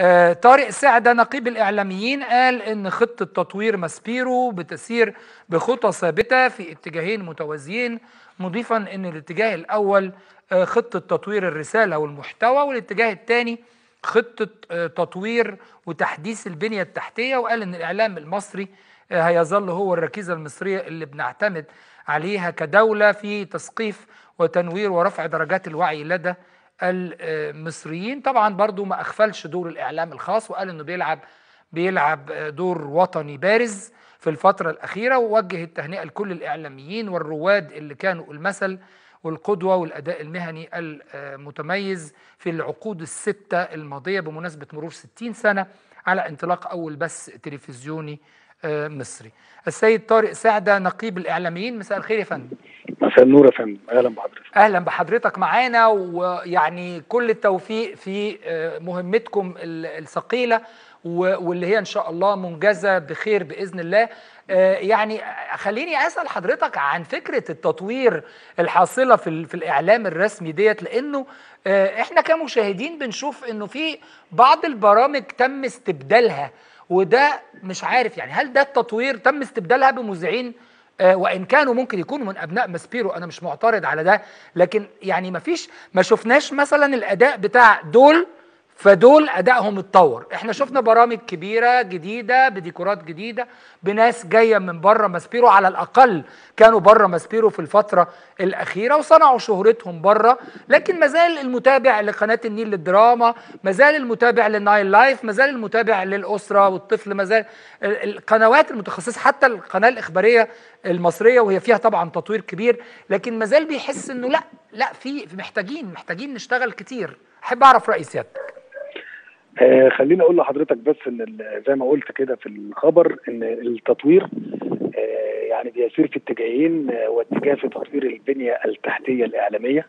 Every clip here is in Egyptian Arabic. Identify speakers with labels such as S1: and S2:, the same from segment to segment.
S1: آه طارق سعده نقيب الاعلاميين قال ان خطه تطوير ماسبيرو بتسير بخطى ثابته في اتجاهين متوازيين مضيفا ان الاتجاه الاول آه خطه تطوير الرساله والمحتوى والاتجاه الثاني خطه آه تطوير وتحديث البنيه التحتيه وقال ان الاعلام المصري آه هيظل هو الركيزه المصريه اللي بنعتمد عليها كدوله في تثقيف وتنوير ورفع درجات الوعي لدى المصريين طبعا برضو ما اغفلش دور الاعلام الخاص وقال انه بيلعب بيلعب دور وطني بارز في الفترة الأخيرة ووجه التهنئة لكل الإعلاميين والرواد اللي كانوا المثل والقدوة والأداء المهني المتميز في العقود الستة الماضية بمناسبة مرور 60 سنة على انطلاق أول بث تلفزيوني مصري السيد طارق سعدة نقيب الإعلاميين مساء الخير يا فندم
S2: مساء النور يا فندم اهلا بحضرتك
S1: اهلا بحضرتك معانا ويعني كل التوفيق في مهمتكم الثقيله واللي هي ان شاء الله منجزه بخير باذن الله يعني خليني اسال حضرتك عن فكره التطوير الحاصله في في الاعلام الرسمي ديت لانه احنا كمشاهدين بنشوف انه في بعض البرامج تم استبدالها وده مش عارف يعني هل ده التطوير تم استبدالها بمذيعين آه وان كانوا ممكن يكونوا من ابناء ماسبيرو انا مش معترض على ده لكن يعني ما فيش ما شفناش مثلا الاداء بتاع دول فدول ادائهم اتطور احنا شفنا برامج كبيره جديده بديكورات جديده بناس جايه من بره ماسبيرو على الاقل كانوا بره ماسبيرو في الفتره الاخيره وصنعوا شهرتهم بره لكن ما زال المتابع لقناه النيل للدراما ما زال المتابع للنايل لايف ما زال المتابع للاسره والطفل ما زال القنوات المتخصصه حتى القناه الاخباريه المصريه وهي فيها طبعا تطوير كبير لكن ما زال بيحس انه لا لا في محتاجين محتاجين نشتغل كتير احب اعرف راي سيادتك
S2: آه خليني اقول لحضرتك بس ان زي ما قلت كده في الخبر ان التطوير آه يعني بيسير في اتجاهين آه واتجاه في تطوير البنيه التحتيه الاعلاميه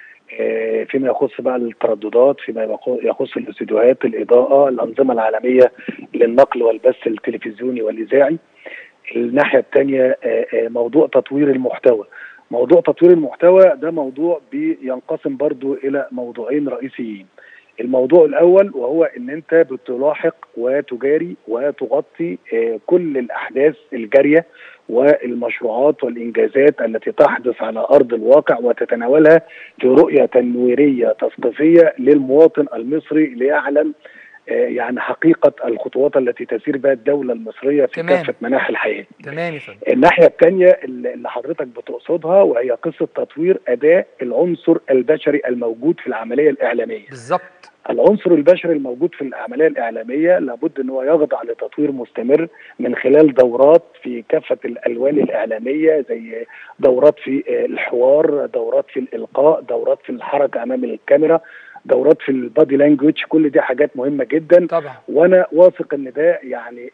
S2: آه فيما يخص بقى الترددات فيما يخص الاستديوهات الاضاءه الانظمه العالميه للنقل والبث التلفزيوني والاذاعي الناحيه الثانيه آه موضوع تطوير المحتوى موضوع تطوير المحتوى ده موضوع بينقسم برضو الى موضوعين رئيسيين الموضوع الاول وهو ان انت بتلاحق وتجاري وتغطي كل الاحداث الجاريه والمشروعات والانجازات التي تحدث على ارض الواقع وتتناولها في رؤيه تنويريه تثقيفيه للمواطن المصري ليعلم يعني حقيقه الخطوات التي تسير بها الدوله المصريه في
S1: تمام.
S2: كافه مناحي الحياه.
S1: تمام يا فندم
S2: الناحيه الثانيه اللي حضرتك بتقصدها وهي قصه تطوير اداء العنصر البشري الموجود في العمليه الاعلاميه.
S1: بالظبط
S2: العنصر البشري الموجود في العملية الإعلامية لابد أن هو يخضع لتطوير مستمر من خلال دورات في كافة الألوان الإعلامية زي دورات في الحوار دورات في الإلقاء دورات في الحركة أمام الكاميرا دورات في البادي لانجوج كل دي حاجات مهمة جدا
S1: طبعا
S2: وأنا واثق أن ده يعني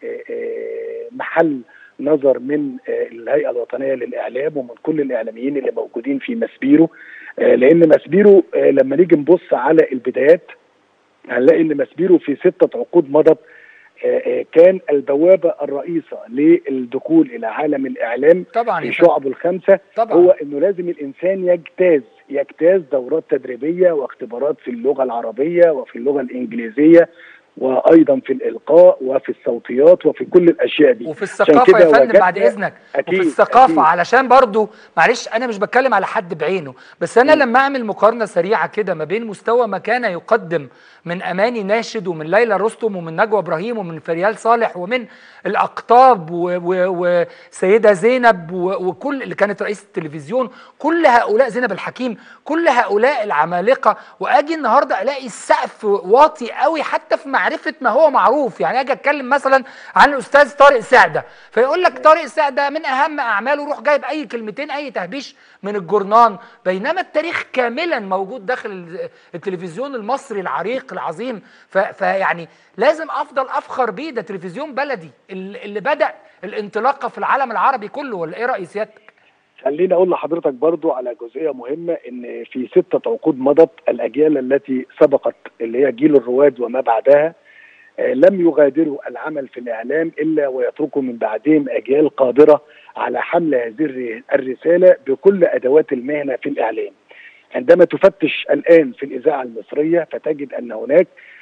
S2: محل نظر من الهيئة الوطنية للإعلام ومن كل الإعلاميين اللي موجودين في مسبيرو لأن مسبيرو لما نيجي نبص على البدايات هنلاقي ان مسبيرو في ستة عقود مضت كان البوابة الرئيسة للدخول إلى عالم الإعلام
S1: طبعا
S2: في الشعب الخمسة
S1: طبعا.
S2: هو أنه لازم الإنسان يجتاز يجتاز دورات تدريبية واختبارات في اللغة العربية وفي اللغة الإنجليزية وايضا في الالقاء وفي الصوتيات وفي كل الاشياء دي
S1: وفي الثقافه يا فندم بعد اذنك أكيد وفي الثقافه أكيد. علشان برضو معلش انا مش بتكلم على حد بعينه بس انا م. لما اعمل مقارنه سريعه كده ما بين مستوى ما كان يقدم من اماني ناشد ومن ليلى رستم ومن نجوى ابراهيم ومن فريال صالح ومن الاقطاب وسيده زينب وكل اللي كانت رئيسه التلفزيون كل هؤلاء زينب الحكيم كل هؤلاء العمالقه واجي النهارده الاقي السقف واطي قوي حتى في معرفه ما هو معروف يعني اجي اتكلم مثلا عن الاستاذ طارق سعده فيقول لك طارق سعده من اهم اعماله روح جايب اي كلمتين اي تهبيش من الجورنان بينما التاريخ كاملا موجود داخل التلفزيون المصري العريق العظيم فيعني لازم افضل افخر بيه ده تلفزيون بلدي اللي بدا الانطلاقه في العالم العربي كله ولا ايه راي سيادتك
S2: خليني اقول لحضرتك برضو على جزئيه مهمه ان في سته عقود مضت الاجيال التي سبقت اللي هي جيل الرواد وما بعدها لم يغادروا العمل في الاعلام الا ويتركوا من بعدهم اجيال قادره على حمل هذه الرساله بكل ادوات المهنه في الاعلام. عندما تفتش الان في الاذاعه المصريه فتجد ان هناك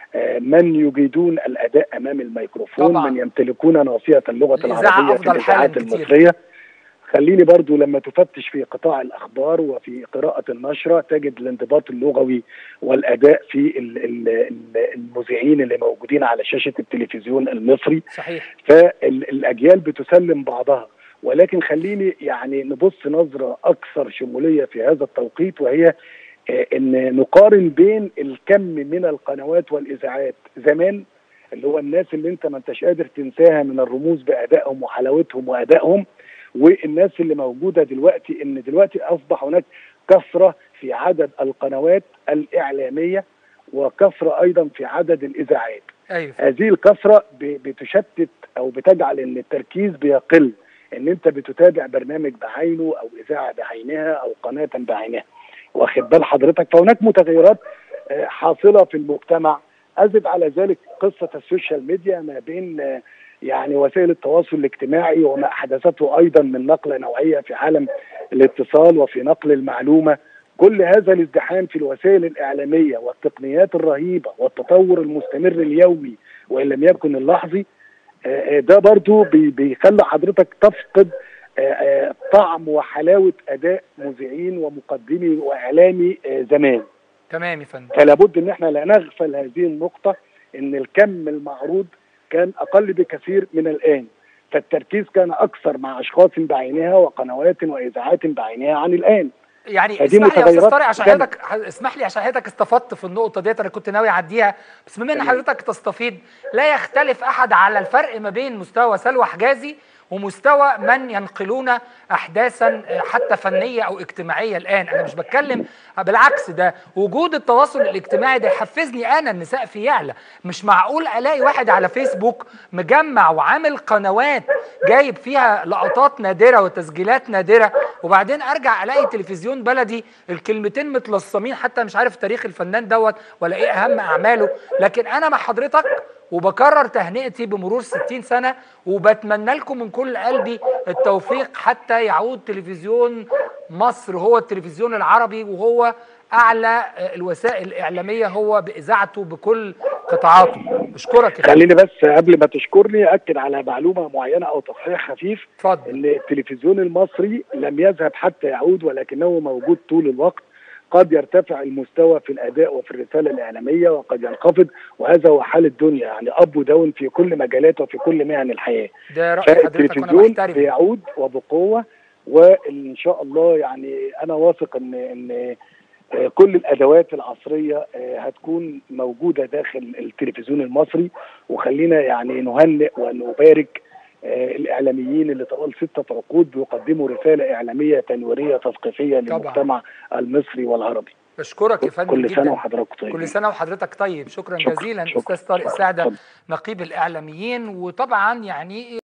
S2: آه، من يجيدون الاداء امام الميكروفون
S1: طبعاً.
S2: من يمتلكون ناصيه اللغه
S1: الإذاعة
S2: العربيه في
S1: أفضل حالاً
S2: الاذاعات
S1: كتير.
S2: المصريه خليني برضو لما تفتش في قطاع الاخبار وفي قراءه النشره تجد الانضباط اللغوي والاداء في ال- ال- ال- المذيعين اللي موجودين على شاشه التلفزيون المصري
S1: صحيح
S2: فالاجيال بتسلم بعضها ولكن خليني يعني نبص نظره اكثر شموليه في هذا التوقيت وهي آه، ان نقارن بين الكم من القنوات والاذاعات زمان اللي هو الناس اللي انت ما انتش قادر تنساها من الرموز بادائهم وحلاوتهم وادائهم والناس اللي موجوده دلوقتي ان دلوقتي اصبح هناك كثره في عدد القنوات الاعلاميه وكثره ايضا في عدد الاذاعات
S1: ايوه
S2: هذه الكثره ب- بتشتت او بتجعل ان التركيز بيقل ان انت بتتابع برنامج بعينه او اذاعه بعينها او قناه بعينها واخد بال حضرتك فهناك متغيرات آه، حاصله في المجتمع ازد على ذلك قصه السوشيال ميديا ما بين آه، يعني وسائل التواصل الاجتماعي وما احدثته ايضا من نقله نوعيه في عالم الاتصال وفي نقل المعلومه كل هذا الازدحام في الوسائل الاعلاميه والتقنيات الرهيبه والتطور المستمر اليومي وان لم يكن اللحظي آه، آه، ده برضو بي- بيخلي حضرتك تفقد آه، آه، طعم وحلاوه اداء مذيعين ومقدمي واعلامي آه، زمان
S1: تمام يا فندم
S2: فلا بد ان احنا لا نغفل هذه النقطه ان الكم المعروض كان اقل بكثير من الان فالتركيز كان اكثر مع اشخاص بعينها وقنوات واذاعات بعينها عن الان
S1: يعني
S2: فدي
S1: اسمح لي يا استاذ
S2: متغيرات
S1: طارق عشان
S2: جامدة.
S1: حضرتك اسمح لي عشان حضرتك استفدت في النقطه ديت انا كنت ناوي اعديها بس بما ان
S2: تمام.
S1: حضرتك تستفيد لا يختلف احد على الفرق ما بين مستوى سلوى حجازي ومستوى من ينقلون احداثا حتى فنيه او اجتماعيه الان انا مش بتكلم بالعكس ده وجود التواصل الاجتماعي ده يحفزني انا ان سقفي يعلى مش معقول الاقي واحد على فيسبوك مجمع وعامل قنوات جايب فيها لقطات نادره وتسجيلات نادره وبعدين ارجع الاقي تلفزيون بلدي الكلمتين متلصمين حتى مش عارف تاريخ الفنان دوت ولا ايه اهم اعماله لكن انا مع حضرتك وبكرر تهنئتي بمرور 60 سنة وبتمنى لكم من كل قلبي التوفيق حتى يعود تلفزيون مصر هو التلفزيون العربي وهو أعلى آه، الوسائل الإعلامية هو بإذاعته بكل قطاعاته بشكرك يا فندم
S2: خليني بس قبل ما تشكرني اكد على معلومه معينه او تصحيح خفيف
S1: اتفضل
S2: ان التلفزيون المصري لم يذهب حتى يعود ولكنه موجود طول الوقت قد يرتفع المستوى في الاداء وفي الرساله الاعلاميه وقد ينخفض وهذا هو حال الدنيا يعني اب وداون في كل مجالات وفي كل مهن الحياه
S1: ده رأي حضرتك وأنا
S2: فالتلفزيون
S1: بحترمه
S2: بيعود وبقوه وان شاء الله يعني انا واثق ان ان آه، كل الادوات العصريه آه، هتكون موجوده داخل التلفزيون المصري وخلينا يعني نهنئ ونبارك آه، الاعلاميين اللي طوال سته عقود بيقدموا رساله اعلاميه تنويريه تثقيفيه
S1: طبعاً.
S2: للمجتمع المصري والعربي
S1: بشكرك يا فندم
S2: كل سنه
S1: جدا
S2: وحضراتكم طيبين
S1: كل سنة وحضرتك طيب شكرا
S2: شكراً،
S1: جزيلا
S2: شكراً.
S1: أستاذ طارق سعدة
S2: اتفضل.
S1: نقيب الإعلاميين وطبعا يعني